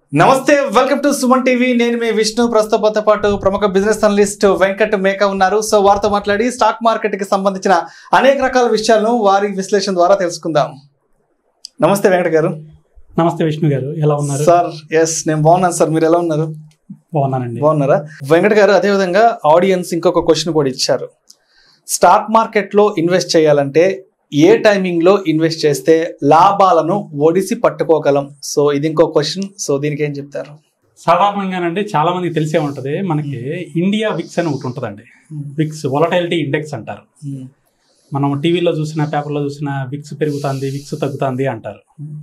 నమస్తే welcome to Suman TV నేను మీ విష్ణు ప్రస్తుతంతో పాటు ప్రముఖ బిజినెస్ అనలిస్ట్ వెంకట్ మేక ఉన్నారు సో వారితో మాట్లాడి స్టాక్ మార్కెట్ కి సంబంధించిన అనేక రకాల విషయాలను వారి విశ్లేషణ ద్వారా తెలుసుకుందాం నమస్తే వెంకట్ గారు నమస్తే విష్ణు గారు ఎలా ఉన్నారు సార్ ఎస్ నేను బాగున్నాను సార్ మీరు ఎలా ఉన్నారు బాగున్నానండి బాగున్నారా వెంకట్ గారు అదేవిధంగా ఆడియన్స్ ఇంకొక క్వశ్చన్ కూడా ఇచ్చారు స్టాక్ మార్కెట్ లో ఇన్వెస్ట్ చేయాలంటే ఏ టైమింగ్ లో ఇన్వెస్ట్ చేస్తే లాభాలను ఒడిసి పట్టుకోగలం సో ఇది ఇంకో క్వశ్చన్ సో దీనికి ఏం చెప్తారు సాధారణంగానండి చాలా మందికి తెలిసే ఉంటది మనకి ఇండియా విక్స్ అని ఒకటి ఉంటుందండి విక్స్ వొలటైలిటీ ఇండెక్స్ అంటారు మనం టీవీలో చూసిన పేపర్లో చూసిన విక్స్ పెరుగుతుంది విక్స్ తగ్గుతుంది అంటారు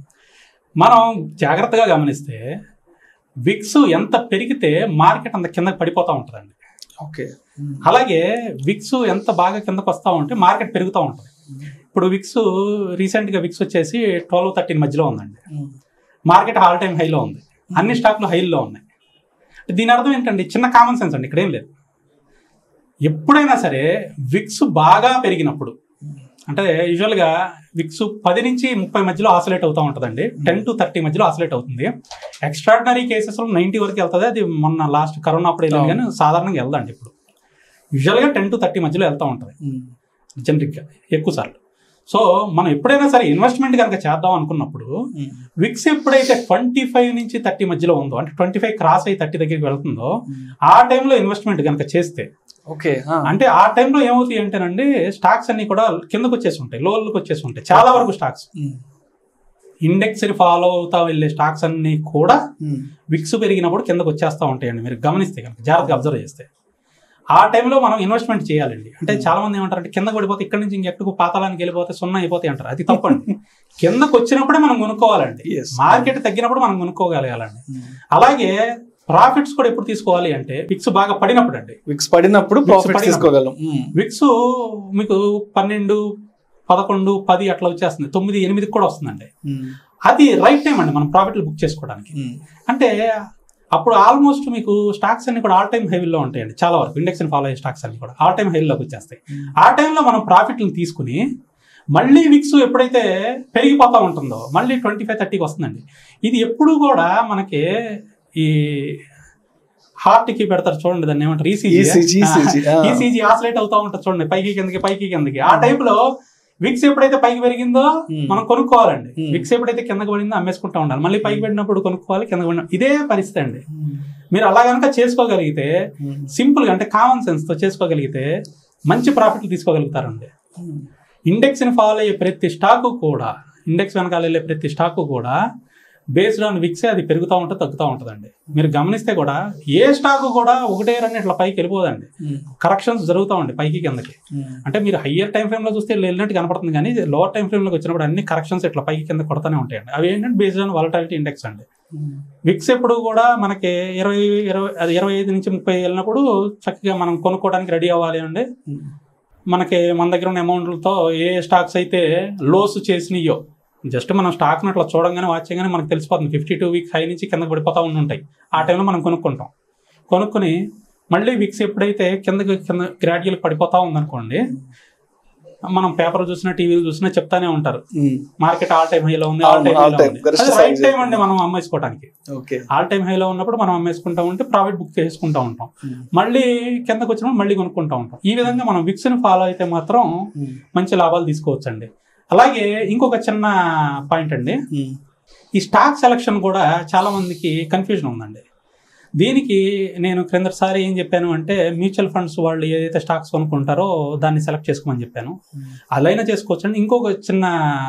మనం జాగ్రత్తగా గమనిస్తే విక్స్ ఎంత పెరిగితే మార్కెట్ అంత కిందకి పడిపోతూ ఉంటుందండి ఓకే అలాగే విక్స్ ఎంత బాగా కిందకు వస్తూ ఉంటే మార్కెట్ పెరుగుతూ ఉంటుంది ఇప్పుడు విక్స్ రీసెంట్గా విక్స్ వచ్చేసి ట్వెల్వ్ థర్టీన్ మధ్యలో ఉందండి మార్కెట్ ఆల్ టైమ్ హైలో ఉంది అన్ని స్టాక్లు హైలో ఉన్నాయి దీని అర్థం ఏంటండి చిన్న కామన్ సెన్స్ అండి ఇక్కడ ఏం లేదు ఎప్పుడైనా సరే విక్స్ బాగా పెరిగినప్పుడు అంటే యూజువల్గా విక్స్ పది నుంచి ముప్పై మధ్యలో ఆసిలేట్ అవుతూ ఉంటుందండి టెన్ టు థర్టీ మధ్యలో ఆసిలేట్ అవుతుంది ఎక్స్ట్రాడినరీ కేసెస్లో నైంటీ వరకు వెళ్తుంది అది మొన్న లాస్ట్ కరోనా అప్పుడు వెళ్ళింది కానీ సాధారణంగా వెళ్దండి ఇప్పుడు యూజువల్గా టెన్ టు థర్టీ మధ్యలో వెళ్తూ ఉంటుంది జనరిక్గా ఎక్కువ సార్లు సో మనం ఎప్పుడైనా సరే ఇన్వెస్ట్మెంట్ కనుక చేద్దాం అనుకున్నప్పుడు విక్స్ ఎప్పుడైతే ట్వంటీ ఫైవ్ నుంచి థర్టీ మధ్యలో ఉందో అంటే ట్వంటీ ఫైవ్ క్రాస్ అయ్యి థర్టీ దగ్గరికి వెళ్తుందో ఆ టైంలో ఇన్వెస్ట్మెంట్ కనుక చేస్తే ఓకే అంటే ఆ టైంలో ఏమవుతాయి అంటేనండి స్టాక్స్ అన్ని కూడా కిందకు వచ్చేసి ఉంటాయి లోన్లకు వచ్చేసి ఉంటాయి చాలా వరకు స్టాక్స్ ఇండెక్స్ ఫాలో అవుతా వెళ్ళే స్టాక్స్ అన్ని కూడా విక్స్ పెరిగినప్పుడు కిందకు వచ్చేస్తూ ఉంటాయండి మీరు గమనిస్తే కనుక జాగ్రత్తగా అబ్జర్వ్ చేస్తే ఆ టైంలో మనం ఇన్వెస్ట్మెంట్ చేయాలండి అంటే చాలా మంది ఏమంటారంటే కింద పడిపోతే ఇక్కడ నుంచి ఇంకెక్కడికి పాతాళానికి వెళ్ళిపోతే సున్నా అయిపోతాయి అంటారు అది తప్పండి కిందకు వచ్చినప్పుడే మనం కొనుక్కోవాలండి Yes. మార్కెట్ తగ్గినప్పుడు మనం కొనుక్కోగలగాలండి అలాగే ప్రాఫిట్స్ కూడా ఎప్పుడు తీసుకోవాలి అంటే విక్స్ బాగా పడినప్పుడు అండి విక్స్ పడినప్పుడు Wix ప్రాఫిట్ పడినప్పుడు. తీసుకోగలం విక్స్ మీకు పన్నెండు పదకొండు పది అట్లా వచ్చేస్తుంది తొమ్మిది ఎనిమిదికి కూడా వస్తుందండి అది రైట్ టైం అండి మనం ప్రాఫిట్లు బుక్ చేసుకోవడానికి అంటే అప్పుడు ఆల్మోస్ట్ మీకు స్టాక్స్ అన్ని కూడా ఆల్ టైమ్ హైలో ఉంటాయండి చాలా వరకు ఇండెక్స్ ఫాలో అయ్యే స్టాక్స్ అన్ని కూడా ఆల్ టైమ్ హైలోకి వచ్చేస్తాయి ఆ టైంలో మనం ప్రాఫిట్లను తీసుకుని మళ్ళీ విక్స్ ఎప్పుడైతే పెరిగిపోతూ ఉంటుందో మళ్ళీ ట్వంటీ ఫైవ్ థర్టీకి వస్తుందండి ఇది ఎప్పుడు కూడా మనకి ఈ హార్ట్ కి పెడతారు చూడండి దాన్ని ఏమంటారు ECG, ECG, ఆ. ఈసీజీ ఆసిలేట్ అవుతా ఉంటుంది చూడండి పైకి కిందకి పైకి కిందకి ఆ టైంలో విక్స్ ఎప్పుడైతే పైకి పెరిగిందో Hmm. మనం కొనుక్కోవాలండి Hmm. విక్స్ ఎప్పుడైతే కిందకి పడిందో అమ్మేసుకుంటా ఉండాలి మళ్ళీ పైకి పెట్టినప్పుడు కొనుక్కోవాలి కిందకి పడిన ఇదే పరిస్థితి అండి మీరు అలా కనుక చేసుకోగలిగితే సింపుల్ గా అంటే కామన్ సెన్స్ తో చేసుకోగలిగితే మంచి ప్రాఫిట్లు తీసుకోగలుగుతారండి ఇండెక్స్ ని ఫాలో అయ్యే ప్రతి స్టాకు కూడా ఇండెక్స్ వెనకాల వెళ్ళే ప్రతి స్టాకు కూడా బేస్డ్ ఆన్ విక్సే అది పెరుగుతూ ఉంటుంది తగ్గుతూ ఉంటుందండి మీరు గమనిస్తే కూడా ఏ స్టాక్ కూడా ఒకటే రన్ ఇట్లా పైకి వెళ్ళిపోదండి కరెక్షన్స్ జరుగుతూ ఉంటాయి పైకి కిందకి అంటే మీరు హయ్యర్ టైం ఫ్రేమ్ లో చూస్తే వెళ్ళినట్టు కనపడుతుంది కానీ లోవర్ టైం ఫ్రేమ్ లోకి వచ్చినప్పుడు అన్ని కరెక్షన్స్ ఇట్లా పైకి కింద కొడతానే ఉంటాయండి అవి ఏంటంటే బేస్డ్ ఆన్ వాలటాలిటీ ఇండెక్స్ అండి విక్స్ ఎప్పుడు కూడా మనకి ఇరవై ఇరవై అది ఇరవై ఐదు నుంచి ముప్పై వెళ్ళినప్పుడు చక్కగా మనం కొనుక్కోవడానికి రెడీ అవ్వాలి అండి మనకి మన దగ్గర ఉన్న అమౌంట్లతో ఏ స్టాక్స్ అయితే లోస్ చేసినాయో జస్ట్ మనం స్టాక్ని అట్లా చూడంగానే వాచ్ చేయగానే మనకు తెలిసిపోతుంది ఫిఫ్టీ టూ వీక్స్ హై నుంచి కిందకి పడిపోతూ ఉండి ఉంటాయి ఆ టైంలో మనం కొనుక్కుంటాం కొనుక్కొని మళ్ళీ వీక్స్ ఎప్పుడైతే కిందకి కింద గ్రాడ్యువల్ పడిపోతా ఉందనుకోండి మనం పేపర్ చూసినా టీవీలు చూసినా చెప్తానే ఉంటారు మార్కెట్ ఆల్ టైమ్ హైలో ఉంది ఆల్ అవును, టైమ్ all హైలో time. ఉంది గరిష్ట అది రైట్ స్థాయి టైం అండి మనం అమ్మేసుకోవడానికి ఓకే ఆల్ టైమ్ హైలో ఉన్నప్పుడు మనం అమ్మేసుకుంటా ఉంటే ప్రాఫిట్ బుక్ చేసుకుంటా ఉంటాం మళ్ళీ కిందకు వచ్చినప్పుడు మళ్ళీ కొనుక్కుంటా ఉంటాం ఈ విధంగా మనం విక్స్ ని ఫాలో అయితే మాత్రం మంచి లాభాలు తీసుకోవచ్చండి అలాగే ఇంకొక చిన్న పాయింట్ అండి ఈ స్టాక్ సెలక్షన్ కూడా చాలా మందికి కన్ఫ్యూజన్ ఉందండి దీనికి నేను క్రిందసారి ఏం చెప్పాను అంటే మ్యూచువల్ ఫండ్స్ వాళ్ళు ఏదైతే స్టాక్స్ కొనుక్కుంటారో దాన్ని సెలెక్ట్ చేసుకోమని చెప్పాను అదైనా చేసుకోవచ్చు అండి ఇంకొక చిన్న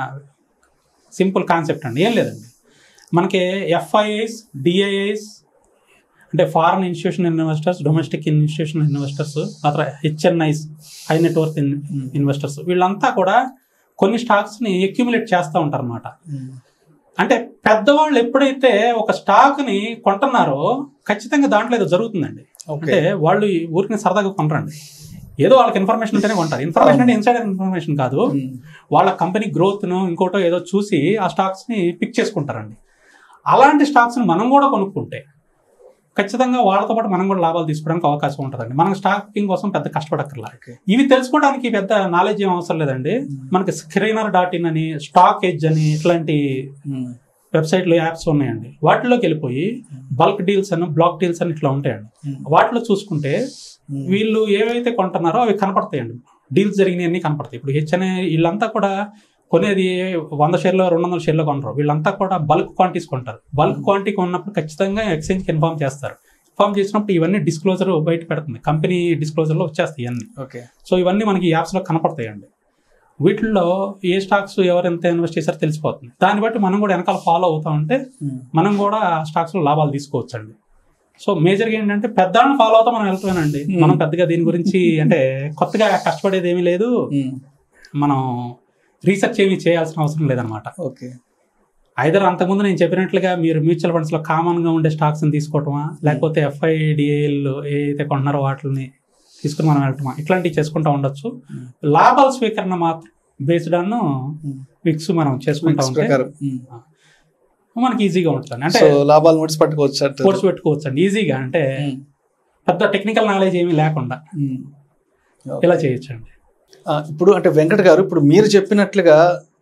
సింపుల్ కాన్సెప్ట్ అండి ఏం లేదండి మనకి ఎఫ్ఐఐస్ డిఐఐస్ అంటే foreign institution investors domestic institution investors తర్వాత హెచ్ఎన్ఐస్ హై నెట్వర్క్ ఇన్వెస్టర్స్ వీళ్ళంతా కూడా కొన్ని స్టాక్స్ని అక్యుములేట్ చేస్తూ ఉంటారు అనమాట అంటే పెద్దవాళ్ళు ఎప్పుడైతే ఒక స్టాక్ని కొంటున్నారో ఖచ్చితంగా దాంట్లో ఏదో జరుగుతుందండి ఓకే అంటే వాళ్ళు ఈ ఊరికి సరదాగా కొనరండి ఏదో వాళ్ళకి ఇన్ఫర్మేషన్ ఉంటేనే కొంటారు ఇన్ఫర్మేషన్ అంటే ఇన్సైడర్ ఇన్ఫర్మేషన్ కాదు వాళ్ళ కంపెనీ గ్రోత్ను ఇంకోటో ఏదో చూసి ఆ స్టాక్స్ని పిక్ చేసుకుంటారండి అలాంటి స్టాక్స్ని మనం కూడా కొనుక్కుంటే ఖచ్చితంగా వాళ్ళతో పాటు మనం కూడా లాభాలు తీసుకోవడానికి అవకాశం ఉంటుందండి మనం స్టాకింగ్ కోసం పెద్ద కష్టపడక్కర్లా ఓకే ఇవి తెలుసుకోవడానికి పెద్ద నాలెడ్జ్ ఏం అవసరం లేదండి మనకి స్క్రీనర్ డాట్ ఇన్ అని స్టాక్ ఎడ్జ్ అని ఇట్లాంటి వెబ్సైట్లో యాప్స్ ఉన్నాయండి వాటిలోకి వెళ్ళిపోయి బల్క్ డీల్స్ అని బ్లాక్ డీల్స్ అని ఇట్లా ఉంటాయండి వాటిలో చూసుకుంటే వీళ్ళు ఏవైతే కొంటున్నారో అవి కనపడతాయండి డీల్స్ జరిగినవన్నీ కనపడతాయి ఇప్పుడు హెచ్ఎన్ఏ వీళ్ళంతా కూడా కొనేది వంద షేర్లో రెండు వందల షేర్లో కొనరు వీళ్ళంతా కూడా బల్క్ క్వాంటిటీస్ కొంటారు బల్క్ క్వాంటిటీ కొన్నప్పుడు ఖచ్చితంగా ఎక్స్చేంజ్కి ఇన్ఫార్మ్ చేస్తారు ఇన్ఫార్మ్ చేసినప్పుడు ఇవన్నీ డిస్క్లోజర్ బయట పెడుతుంది కంపెనీ డిస్క్లోజర్లో వచ్చేస్తాయి ఇవన్నీ ఓకే సో ఇవన్నీ మనకి యాప్స్లో కనపడతాయండి వీటిల్లో ఏ స్టాక్స్ ఎవరు ఎంత ఇన్వెస్ట్ చేశారో తెలిసిపోతుంది దాన్ని బట్టి మనం కూడా వెనకాల ఫాలో అవుతా ఉంటే మనం కూడా స్టాక్స్లో లాభాలు తీసుకోవచ్చండి సో మేజర్గా ఏంటంటే పెద్దలను ఫాలో అవుతా మనం వెళ్తామేనండి Hmm. మనం పెద్దగా దీని గురించి అంటే కొత్తగా కష్టపడేది ఏమీ లేదు మనం రీసెర్చ్ ఏమీ చేయాల్సిన అవసరం లేదనమాట ఓకే ఐదర్ అంతకుముందు నేను చెప్పినట్లుగా మీరు మ్యూచువల్ ఫండ్స్లో కామన్గా ఉండే స్టాక్స్ని తీసుకోవటమా లేకపోతే ఎఫ్ఐడిఏల్ ఏదైతే కొంటున్నారో వాటిని తీసుకుని మనం వెళ్ళటమా ఇట్లాంటివి చేసుకుంటా ఉండొచ్చు Hmm. లాభాల స్వీకరణ మాత్రం బేస్డ్ ఆన్ విక్స్ మనం చేసుకుంటా Mix ఉంటే ప్రకారం మనకి ఈజీగా ఉంటుంది అంటే సో లాభాలు ముడిచి పట్టుకోవచ్చు అంటారు. కోర్స్ పెట్టుకోవచ్చు అండి ఈజీగా అంటే ఉమ్. పెద్ద టెక్నికల్ నాలెడ్జ్ ఏమీ లేకుండా ఉమ్. ఇలా చేయొచ్చు అండి ఆ, ఇప్పుడు అంటే వెంకట్ గారు ఇప్పుడు మీరు చెప్పినట్లుగా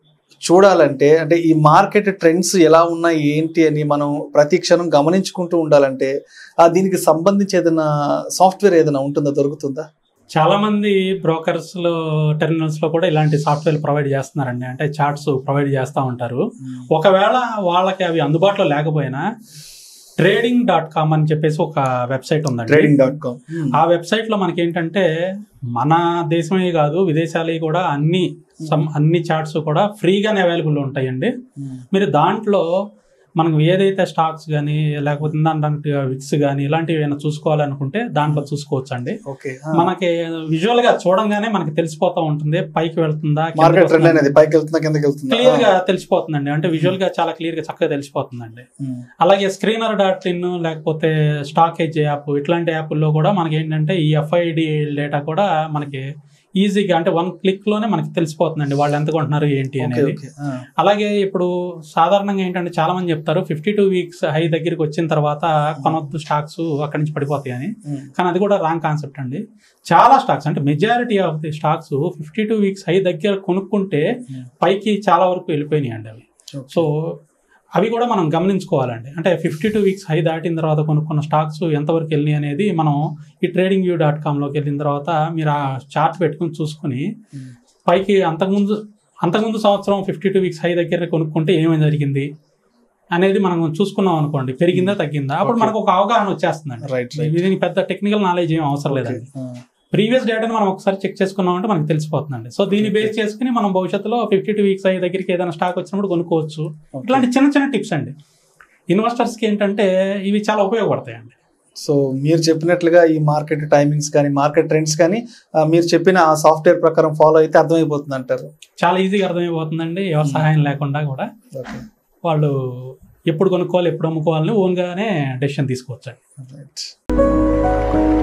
చూడాలంటే అంటే ఈ మార్కెట్ ట్రెండ్స్ ఎలా ఉన్నాయి ఏంటి అని మనం ప్రతి క్షణం గమనించుకుంటూ ఉండాలంటే ఆ దీనికి సంబంధించి ఏదైనా సాఫ్ట్వేర్ ఏదైనా ఉంటుందా దొరుకుతుందా చాలా మంది బ్రోకర్స్ లో టెర్మినల్స్ లో కూడా ఇలాంటి సాఫ్ట్వేర్ ప్రొవైడ్ చేస్తున్నారండి అంటే చార్ట్స్ ప్రొవైడ్ చేస్తూ ఉంటారు ఒకవేళ వాళ్ళకి అవి అందుబాటులో లేకపోయినా ట్రేడింగ్ డాట్ కామ్ అని చెప్పేసి ఒక వెబ్సైట్ ఉందండి ట్రేడింగ్ డాట్ కామ్ ఆ వెబ్సైట్ లో మనకి ఏంటంటే మన దేశమే కాదు విదేశాలవి కూడా అన్ని some- అన్ని చార్ట్స్ కూడా ఫ్రీగానే అవైలబుల్ ఉంటాయండి మీరు దాంట్లో మనకు ఏదైతే స్టాక్స్ కానీ లేకపోతే ఇందాక విక్స్ కానీ ఇలాంటివి ఏమైనా చూసుకోవాలనుకుంటే దాంట్లో చూసుకోవచ్చు అండి ఓకే మనకి విజువల్ గా చూడంగానే మనకి తెలిసిపోతా ఉంటుంది పైకి వెళ్తుందా మార్కెట్ ట్రెండ్ అనేది పైకి వెళ్తుందా కిందకి వెళ్తుందా క్లియర్ గా తెలిసిపోతుందండి అంటే విజువల్ గా చాలా క్లియర్ గా చక్కగా తెలిసిపోతుందండి ఉమ్. అలాగే స్క్రీనర్ డాట్ ఇన్ లేకపోతే స్టాక్ ఎడ్జ్ యాప్ ఇట్లాంటి యాప్ల్లో కూడా మనకి ఏంటంటే ఈ ఎఫ్ఐడి డేటా కూడా మనకి ఈజీగా అంటే వన్ క్లిక్ లోనే మనకి తెలిసిపోతుందండి వాళ్ళు ఎంత కొంటున్నారు ఏంటి ఓకే అనేది ఓకే ఆ. అలాగే ఇప్పుడు సాధారణంగా ఏంటంటే చాలా మంది చెప్తారు ఫిఫ్టీ టూ వీక్స్ హై దగ్గరికి వచ్చిన తర్వాత కొనొద్దు స్టాక్స్ అక్కడి నుంచి పడిపోతాయి అని ఉమ్. కానీ అది కూడా రాంగ్ కాన్సెప్ట్ అండి చాలా స్టాక్స్ అంటే majority of the stocks fifty two weeks high దగ్గర కొనుక్కుంటే Hmm. పైకి చాలా వరకు వెళ్ళిపోయినాయి అండి అవి ఓకే. సో అవి కూడా మనం గమనించుకోవాలండి అంటే ఫిఫ్టీ టూ వీక్స్ హై దాటిన తర్వాత కొనుక్కున్న స్టాక్స్ ఎంతవరకు వెళ్ళినాయి అనేది మనం ఈ ట్రేడింగ్ వ్యూ డాట్ కామ్లోకి వెళ్ళిన తర్వాత మీరు ఆ చార్ట్ పెట్టుకుని చూసుకుని ఉమ్. పైకి అంతకుముందు అంతకుముందు సంవత్సరం ఫిఫ్టీ టూ వీక్స్ హై దగ్గర కొనుక్కుంటే ఏమేమి జరిగింది అనేది మనం చూసుకున్నాం అనుకోండి పెరిగిందా తగ్గిందా అప్పుడు Okay. మనకు ఒక అవగాహన వచ్చేస్తుందండి రైట్ రైట్ దీనికి పెద్ద టెక్నికల్ నాలెడ్జ్ ఏం అవసరం లేదండి ఆ. ప్రీవియస్ డేటాని మనం ఒకసారి చెక్ చేసుకున్నామంటే మనకు తెలిసిపోతుందండి సో దీన్ని Okay. బేస్ చేసుకుని మనం భవిష్యత్తులో ఫిఫ్టీ టూ వీక్స్ అయ్యే దగ్గరికి ఏదైనా స్టాక్ వచ్చినప్పుడు కొనుక్కోవచ్చు ఓకే. ఇట్లాంటి చిన్న చిన్న టిప్స్ అండి ఇన్వెస్టర్స్కి ఏంటంటే ఇవి చాలా ఉపయోగపడతాయండి సో మీరు చెప్పినట్లుగా ఈ మార్కెట్ టైమింగ్స్ కానీ మార్కెట్ ట్రెండ్స్ కానీ ఆ, మీరు చెప్పిన ఆ సాఫ్ట్వేర్ ప్రకారం ఫాలో అయితే అర్థమైపోతుంది అంటారు చాలా ఈజీగా అర్థమైపోతుందండి ఎవరి సహాయం లేకుండా కూడా ఓకే వాళ్ళు ఎప్పుడు కొనుక్కోవాలి ఎప్పుడు అమ్ముకోవాలని ఓన్గానే డెసిషన్ తీసుకోవచ్చు రైట్